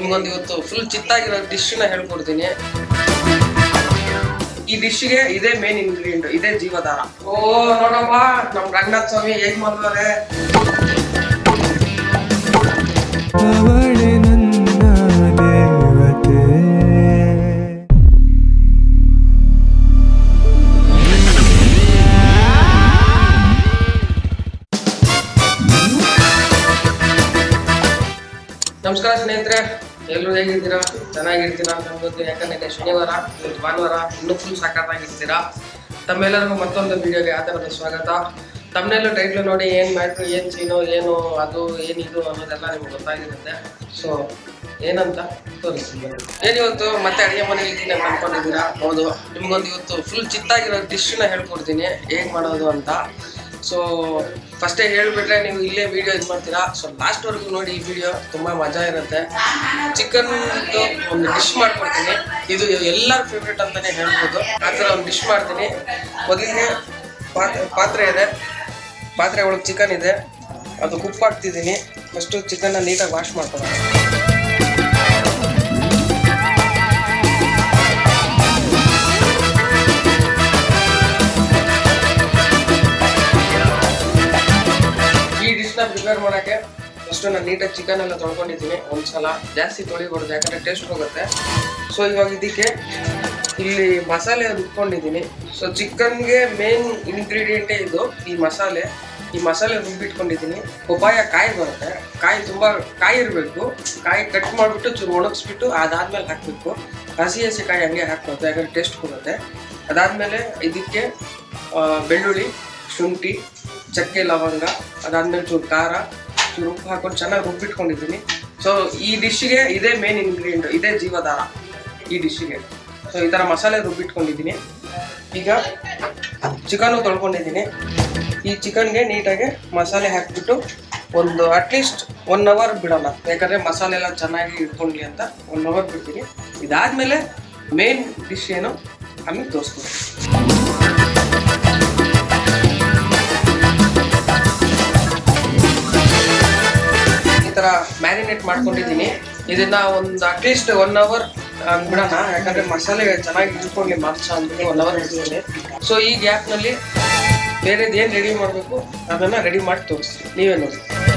ನಿಮ್ಗೊಂದು ಇವತ್ತು ಫುಲ್ ಚಿತ್ತಾಗಿರೋ ಡಿಶ್ನ ಹೇಳ್ಕೊಡ್ತೀನಿ ಈ ಡಿಶ್ಗೆ ಇದೇ ಮೇನ್ ಇಂಗ್ರೀಡಿಯಂಟ್ ಇದೇ ಜೀವಧಾರ ಓ ನೋಡಮ್ಮ ನಮ್ ರಂಗನಾಥ್ ಸ್ವಾಮಿ ಹೇಗ್ ಮಾಡ್ತಾರೆ ಅವಳೆ ನನ್ನ ದೇವತೆ ನಮಸ್ಕಾರ ಸ್ನೇಹಿತರೆ ಎಲ್ಲರೂ ಹೇಗಿದ್ದೀರಾ ಚೆನ್ನಾಗಿರ್ತೀರಾ ಅಂತ ಗೊತ್ತು ಯಾಕಂದ್ರೆ ಈಗ ಶನಿವಾರ ಇವತ್ತು ಭಾನುವಾರ ಇನ್ನೂ ಫುಲ್ ಸಾಕಾಗಿರ್ತೀರಾ ತಮ್ಮೆಲ್ಲರಿಗೂ ಮತ್ತೊಂದು ವಿಡಿಯೋಗೆ ಆ ಥರದ ಸ್ವಾಗತ ತಮ್ಮನೆಲ್ಲ ಟೈಟ್ಲ್ ನೋಡಿ ಏನು ಮ್ಯಾಟ್ರು ಏನು ಸೀನು ಏನು ಅದು ಏನಿದು ಅನ್ನೋದೆಲ್ಲ ನಿಮ್ಗೆ ಗೊತ್ತಾಗಿರುತ್ತೆ ಸೊ ಏನಂತ ತೋರಿಸ್ತೀನಿ ಏನಿವತ್ತು ಮತ್ತೆ ಅಡುಗೆ ಮನೇಲಿ ಇದ್ದೀನಿ ಅಂತ ಅನ್ಕೊಂಡಿದ್ದೀರಾ ಹೌದು ನಿಮ್ಗೊಂದು ಇವತ್ತು ಫುಲ್ ಚಿತ್ತಾಗಿರೋ ಡಿಶ್ನ ಹೇಳ್ಕೊಡ್ತೀನಿ ಹೇಗೆ ಮಾಡೋದು ಅಂತ ಸೊ ಫಸ್ಟೇ ಹೇಳ್ಬಿಟ್ರೆ ನೀವು ಇಲ್ಲೇ ವಿಡಿಯೋ ಇದು ಮಾಡ್ತೀರಾ ಸೊ ಲಾಸ್ಟ್ವರೆಗೂ ನೋಡಿ ಈ ವಿಡಿಯೋ ತುಂಬ ಮಜಾ ಇರುತ್ತೆ ಚಿಕನ್ ಒಂದು ಡಿಶ್ ಮಾಡ್ಕೊಡ್ತೀನಿ ಇದು ಎಲ್ಲರ ಫೇವ್ರೇಟ್ ಅಂತಲೇ ಹೇಳ್ಬೋದು ಆ ಥರ ಒಂದು ಡಿಶ್ ಮಾಡ್ತೀನಿ ಮೊದಲಿಗೆ ಪಾತ್ರೆ ಪಾತ್ರೆ ಇದೆ ಪಾತ್ರೆ ಒಳಗೆ ಚಿಕನ್ ಇದೆ ಅದು ಉಪ್ಪು ಹಾಕ್ತಿದ್ದೀನಿ ಫಸ್ಟು ಚಿಕನ್ನ ನೀಟಾಗಿ ವಾಶ್ ಮಾಡ್ಕೊಳ್ಳೋಣ ಈ ಡಿಶ್ನ ಪ್ರಿಪೇರ್ ಮಾಡೋಕ್ಕೆ ಫಸ್ಟು ನಾನು ನೀಟಾಗಿ ಚಿಕನ್ ಎಲ್ಲ ತೊಳ್ಕೊಂಡಿದ್ದೀನಿ ಒಂದ್ಸಲ ಜಾಸ್ತಿ ತೊಳಿಬಾರ್ದು ಯಾಕಂದರೆ ಟೇಸ್ಟ್ ಹೋಗುತ್ತೆ ಸೊ ಇವಾಗ ಇದಕ್ಕೆ ಇಲ್ಲಿ ಮಸಾಲೆ ಅದು ಇಟ್ಕೊಂಡಿದ್ದೀನಿ ಸೊ ಚಿಕನ್ಗೆ ಮೇನ್ ಇಂಗ್ರೀಡಿಯೆಂಟೇ ಇದು ಈ ಮಸಾಲೆ ಈ ಮಸಾಲೆ ರುಬ್ಬಿಟ್ಕೊಂಡಿದ್ದೀನಿ ಪಪಾಯ ಕಾಯಿ ಬರುತ್ತೆ ಕಾಯಿ ತುಂಬ ಕಾಯಿ ಇರಬೇಕು ಕಾಯಿ ಕಟ್ ಮಾಡಿಬಿಟ್ಟು ಚೂರು ಒಣಗಿಸ್ಬಿಟ್ಟು ಅದಾದ್ಮೇಲೆ ಹಾಕಬೇಕು ಹಸಿ ಹಸಿ ಕಾಯಿ ಹಂಗೆ ಹಾಕ್ಬೋದು ಯಾಕಂದ್ರೆ ಟೇಸ್ಟ್ ಕೊಡುತ್ತೆ ಅದಾದಮೇಲೆ ಇದಕ್ಕೆ ಆ, ಬೆಳ್ಳುಳ್ಳಿ ಶುಂಠಿ ಚಕ್ಕೆ ಲವಂಗ ಅದಾದ್ಮೇಲೆ ಚೂರು ಖಾರ ಚೂರು ಉಪ್ಪು ಹಾಕೊಂಡು ಚೆನ್ನಾಗಿ ರುಬ್ಬಿಟ್ಕೊಂಡಿದ್ದೀನಿ ಸೊ ಈ ಡಿಶ್ಗೆ ಇದೇ ಮೇನ್ ಇಂಗ್ರೀಡಿಯೆಂಟ್ ಇದೇ ಜೀವಧಾರ ಈ ಡಿಶ್ಗೆ ಸೊ ಈ ಥರ ಮಸಾಲೆ ರುಬ್ಬಿಟ್ಕೊಂಡಿದ್ದೀನಿ ಈಗ ಚಿಕನ್ನು ತೊಳ್ಕೊಂಡಿದ್ದೀನಿ ಈ ಚಿಕನ್ಗೆ ನೀಟಾಗಿ ಮಸಾಲೆ ಹಾಕಿಬಿಟ್ಟು ಒಂದು ಅಟ್ಲೀಸ್ಟ್ ಒನ್ ಅವರ್ ಬಿಡೋಣ ಯಾಕಂದರೆ ಮಸಾಲೆ ಎಲ್ಲ ಚೆನ್ನಾಗಿ ಇಟ್ಕೊಂಡ್ಲಿ ಅಂತ ಒನ್ ಅವರ್ ಬಿಡ್ತೀನಿ ಇದಾದಮೇಲೆ ಮೇನ್ ಡಿಶ್ ಏನು ಆಮೇಲೆ ತೋರಿಸ್ತೀನಿ ಈ ಥರ ಮ್ಯಾರಿನೇಟ್ ಮಾಡ್ಕೊಂಡಿದ್ದೀನಿ ಇದನ್ನ ಒಂದು ಅಟ್ಲೀಸ್ಟ್ ಒನ್ ಅವರ್ ಬಿಡೋಣ ಯಾಕಂದ್ರೆ ಮಸಾಲೆ ಚೆನ್ನಾಗಿ ಇಟ್ಕೊಂಡ್ಲಿ ಮಾಂಸ ಅಂದ್ಬಿಟ್ಟು ಒನ್ ಅವರ್ ಇಡ್ತೀನಿ ಸೊ ಈ ಗ್ಯಾಪ್ನಲ್ಲಿ ಬೇರೆದು ಏನು ರೆಡಿ ಮಾಡಬೇಕು ಅದನ್ನ ರೆಡಿ ಮಾಡಿ ತೋರಿಸ್ತೀನಿ ನೀವೇ ನೋಡಿ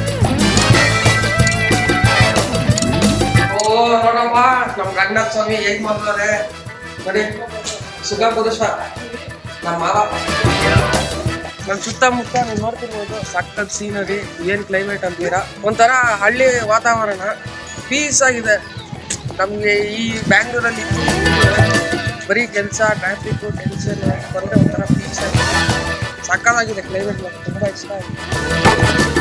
ಓ ನೋಡಮ್ಮ ನಮ್ಮ ರಂಗನಾಥ್ ಸ್ವಾಮಿ ಹೇಗ್ ಮಾಡ್ತಾರೆ ನೋಡಿ ಸುಖ ಪುರುಷ ನಮ್ಮ ಮಾವ ನನ್ನ ಸುತ್ತಮುತ್ತ ನೀವು ನೋಡ್ತಿರ್ಬೋದು ಸಕ್ಕತ್ ಸೀನರಿ ಏನು ಕ್ಲೈಮೇಟ್ ಅಂತೀರಾ ಒಂಥರ ಹಳ್ಳಿ ವಾತಾವರಣ ಪೀಸ್ ಆಗಿದೆ ನಮಗೆ ಈ ಬ್ಯಾಂಗ್ಳೂರಲ್ಲಿ ಬರೀ ಕೆಲಸ ಟ್ರಾಫಿಕ್ಕು ಟೆನ್ಷನ್ ಬಂದರೆ ಒಂಥರ ಪೀಸ್ ಆಗಿದೆ ಸಕ್ಕತ್ತಾಗಿದೆ ಕ್ಲೈಮೇಟ್ ನನಗೆ ತುಂಬ ಇಷ್ಟ ಆಗಿದೆ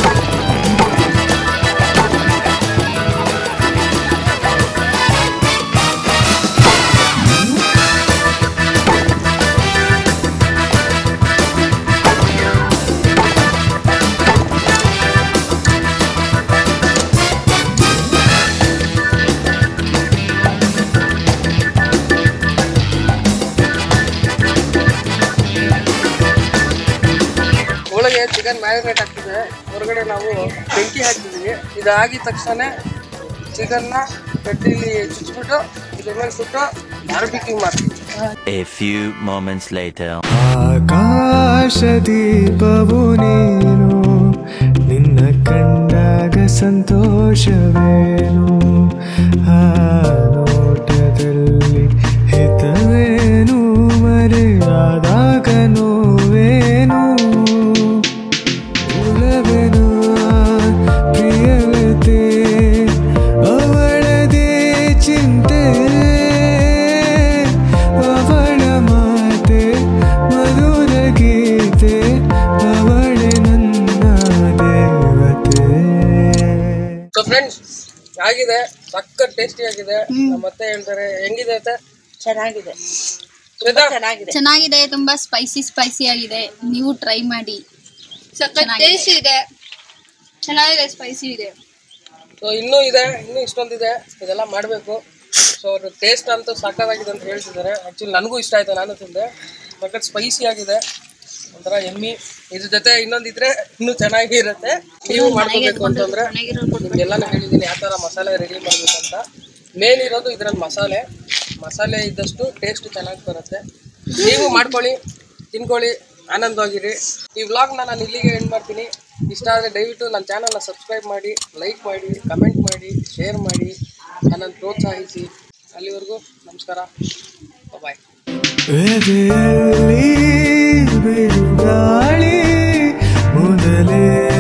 ಒಳಗೆ ಚಿಕನ್ ಮ್ಯಾರಿನೇಟ್ ಆಗ್ತಿದೆ ಹೊರಗಡೆ ನಾವು ಬೆಂಕಿ ಹಾಕ್ತಿದ್ದೀವಿ ಇದಾಗಿದ ತಕ್ಷಣ ಚಿಕನ್ನ ಕಟ್ಟಿಲಿ ಚುಚ್ಚಿಬಿಟ್ಟು ಇದ್ರ ಮೇಲೆ ಸುಟ್ಟು ಬಾರ್ಬಿಕ್ಯೂ ಮಾಡ್ತೀವಿ A few moments later. ಆಕಾಶ ದೀಪವು ನೀನು ನಿನ್ನ ಕಂಡಾಗ ಸಂತೋಷವೇನು ಆ ನೋಟದಲ್ಲಿ ಹಿತವೇನು ಮರೆಯಾದಾಗ ನೋವೇನು ಉಲವೆನು ಪ್ರಿಯಲತೆ ಅವಳದೇ ಚಿಂತೆ ಅವಳ ಮಾತೆ ಮಧುರ ಗೀತೆ ಅವಳೆ ನನ್ನ ದೇವತೆ ಸೊ ಫ್ರೆಂಡ್ಸ್ ಆಗಿದೆ ಸಕ್ಕತ್ ಟೇಸ್ಟಿ ಆಗಿದೆ ನಮ್ಮ ಅತ್ತೆ ಹೇಳ್ತಾರೆ ಹೆಂಗಿದೆ ಅತ್ತೆ ಚೆನ್ನಾಗಿದೆ ಶ್ವೇತಾ ಚೆನ್ನಾಗಿದೆ ಚೆನ್ನಾಗಿದೆ ತುಂಬಾ ಸ್ಪೈಸಿ ಸ್ಪೈಸಿ ಆಗಿದೆ ನೀವು ಟ್ರೈ ಮಾಡಿ ಸಖತ್ ಚೆನ್ನಾಗಿದೆ. ಟೇಸ್ಟ್ ಇದೆ ಚೆನ್ನಾಗಿದೆ ಸ್ಪೈಸಿ ಇದೆ ಸೊ ಇನ್ನೂ ಇದೆ ಇನ್ನೂ ಇಷ್ಟೊಂದಿದೆ ಇದೆಲ್ಲ ಮಾಡಬೇಕು ಸೊ ಅವ್ರ ಟೇಸ್ಟ್ ಅಂತೂ ಸಾಕಾಗಿದೆ ಅಂತ ಹೇಳ್ತಿದ್ದಾರೆ ಆ್ಯಕ್ಚುಲಿ ನನಗೂ ಇಷ್ಟ ಆಯಿತು ನಾನು ತಿಂದೆ ಸಖತ್ ಸ್ಪೈಸಿ ಆಗಿದೆ ಒಂಥರ ಎಮ್ಮಿ ಇದ್ರ ಜೊತೆ ಇನ್ನೊಂದಿದ್ರೆ ಇನ್ನೂ ಚೆನ್ನಾಗಿರುತ್ತೆ ನೀವು ಮಾಡ್ಕೋಬೇಕು ಅಂತಂದ್ರೆ ನಿಮ್ಗೆಲ್ಲಾನು ಹೇಳಿದ್ದೀನಿ ಯಾವ ಥರ ಮಸಾಲೆ ರೆಡಿ ಮಾಡ್ಬೇಕಂತ ಮೇನ್ ಇರೋದು ಇದ್ರಲ್ಲಿ ಮಸಾಲೆ ಮಸಾಲೆ ಇದ್ದಷ್ಟು ಟೇಸ್ಟ್ ಚೆನ್ನಾಗಿ ಬರುತ್ತೆ ನೀವು ಮಾಡ್ಕೊಳ್ಳಿ ತಿನ್ಕೊಳ್ಳಿ ಆನಂದವಾಗಿರಿ ಈ ವ್ಲಾಗ್ನ ನಾನು ಇಲ್ಲಿಗೆ ಎಂಡ್ ಮಾಡ್ತೀನಿ ಇಷ್ಟ ಆದರೆ ದಯವಿಟ್ಟು ನನ್ನ ಚಾನಲ್ನ ಸಬ್ಸ್ಕ್ರೈಬ್ ಮಾಡಿ ಲೈಕ್ ಮಾಡಿ ಕಮೆಂಟ್ ಮಾಡಿ ಶೇರ್ ಮಾಡಿ ನನ್ನನ್ನು ಪ್ರೋತ್ಸಾಹಿಸಿ ಅಲ್ಲಿವರೆಗೂ ನಮಸ್ಕಾರ ಬಾಯ್ ಎದೆಯಲ್ಲಿ ಬಿರುಗಾಳಿ ಮೊದಲೇ